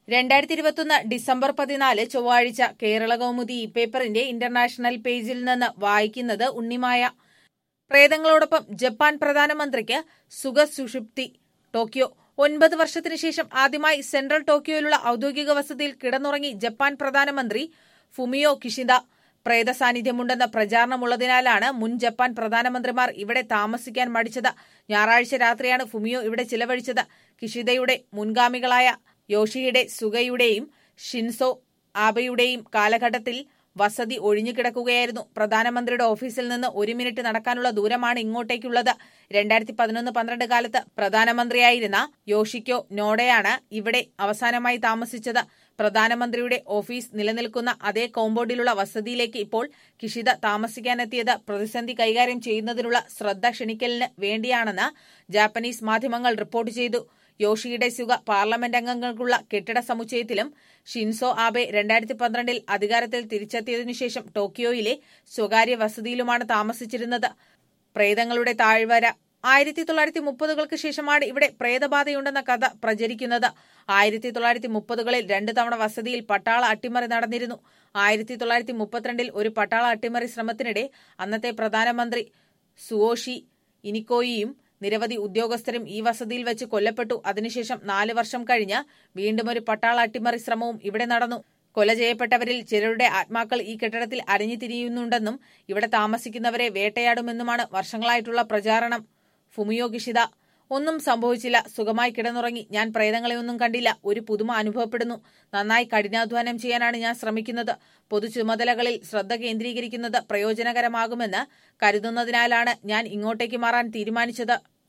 രണ്ടായിരത്തി ഇരുപത്തൊന്ന് ഡിസംബർ പതിനാല് ചൊവ്വാഴ്ച കേരള കൗമുദി ഈ പേപ്പറിന്റെ ഇന്റർനാഷണൽ പേജിൽ നിന്ന് വായിക്കുന്നത് ഉണ്ണിമായ പ്രേതങ്ങളോടൊപ്പം ജപ്പാൻ പ്രധാനമന്ത്രിക്ക് സുഖസുഷുപ്തി ടോക്കിയോ ഒൻപത് വർഷത്തിനു ശേഷം ആദ്യമായി സെൻട്രൽ ടോക്കിയോയിലുള്ള ഔദ്യോഗിക വസതിയിൽ കിടന്നുറങ്ങി ജപ്പാൻ പ്രധാനമന്ത്രി ഫുമിയോ കിഷിദ പ്രേത സാന്നിധ്യമുണ്ടെന്ന പ്രചാരണമുള്ളതിനാലാണ് മുൻ ജപ്പാൻ പ്രധാനമന്ത്രിമാർ ഇവിടെ താമസിക്കാൻ മടിച്ചത് ഞായറാഴ്ച രാത്രിയാണ് ഫുമിയോ ഇവിടെ ചിലവഴിച്ചത് കിഷിദയുടെ മുൻഗാമികളായ യോഷിയുടെ സുഗയുടെയും ഷിൻസോ ആബയുടെയും കാലഘട്ടത്തിൽ വസതി ഒഴിഞ്ഞുകിടക്കുകയായിരുന്നു പ്രധാനമന്ത്രിയുടെ ഓഫീസിൽ നിന്ന് ഒരു മിനിറ്റ് നടക്കാനുള്ള ദൂരമാണ് ഇങ്ങോട്ടേക്കുള്ളത് രണ്ടായിരത്തി പതിനൊന്ന് പന്ത്രണ്ട് കാലത്ത് പ്രധാനമന്ത്രിയായിരുന്ന യോഷിക്കോ നോഡയാണ് ഇവിടെ അവസാനമായി താമസിച്ചത് പ്രധാനമന്ത്രിയുടെ ഓഫീസ് നിലനിൽക്കുന്ന അതേ കോമ്പൗണ്ടിലുള്ള വസതിയിലേക്ക് ഇപ്പോൾ കിഷിത താമസിക്കാനെത്തിയത് പ്രതിസന്ധി കൈകാര്യം ചെയ്യുന്നതിനുള്ള ശ്രദ്ധ ക്ഷണിക്കലിന് വേണ്ടിയാണെന്ന് ജാപ്പനീസ് മാധ്യമങ്ങൾ റിപ്പോർട്ട് ചെയ്തു യോഷിയുടെ സുഗ പാർലമെന്റ് അംഗങ്ങൾക്കുള്ള കെട്ടിട സമുച്ചയത്തിലും ഷിൻസോ ആബെ രണ്ടായിരത്തി പന്ത്രണ്ടിൽ അധികാരത്തിൽ തിരിച്ചെത്തിയതിനു ശേഷം ടോക്കിയോയിലെ സ്വകാര്യ വസതിയിലുമാണ് താമസിച്ചിരുന്നത് പ്രേതങ്ങളുടെ താഴ്വര ആയിരത്തി തൊള്ളായിരത്തി മുപ്പതുകൾക്ക് ശേഷമാണ് ഇവിടെ പ്രേതബാധയുണ്ടെന്ന കഥ പ്രചരിക്കുന്നത് ആയിരത്തി തൊള്ളായിരത്തി മുപ്പതുകളിൽ രണ്ടു തവണ വസതിയിൽ പട്ടാള അട്ടിമറി നടന്നിരുന്നു ആയിരത്തി തൊള്ളായിരത്തി മുപ്പത്തിരണ്ടിൽ ഒരു പട്ടാള അട്ടിമറി ശ്രമത്തിനിടെ അന്നത്തെ പ്രധാനമന്ത്രി സുവോഷി ഇനിക്കോയിയും നിരവധി ഉദ്യോഗസ്ഥരും ഈ വസതിയിൽ വെച്ച് കൊല്ലപ്പെട്ടു അതിനുശേഷം നാല് വർഷം കഴിഞ്ഞ് വീണ്ടും ഒരു പട്ടാള അട്ടിമറി ശ്രമവും ഇവിടെ നടന്നു കൊല ചെയ്യപ്പെട്ടവരിൽ ചിലരുടെ ആത്മാക്കൾ ഈ കെട്ടിടത്തിൽ അരഞ്ഞു തിരിയുന്നുണ്ടെന്നും ഇവിടെ താമസിക്കുന്നവരെ വേട്ടയാടുമെന്നുമാണ് വർഷങ്ങളായിട്ടുള്ള പ്രചാരണം ഫുമിയോ കിഷിത ഒന്നും സംഭവിച്ചില്ല സുഖമായി കിടന്നുറങ്ങി ഞാൻ പ്രേതങ്ങളെയൊന്നും കണ്ടില്ല ഒരു പുതുമ അനുഭവപ്പെടുന്നു നന്നായി കഠിനാധ്വാനം ചെയ്യാനാണ് ഞാൻ ശ്രമിക്കുന്നത് പൊതു ചുമതലകളിൽ ശ്രദ്ധ കേന്ദ്രീകരിക്കുന്നത് പ്രയോജനകരമാകുമെന്ന് കരുതുന്നതിനാലാണ് ഞാൻ ഇങ്ങോട്ടേക്ക് മാറാൻ തീരുമാനിച്ചത്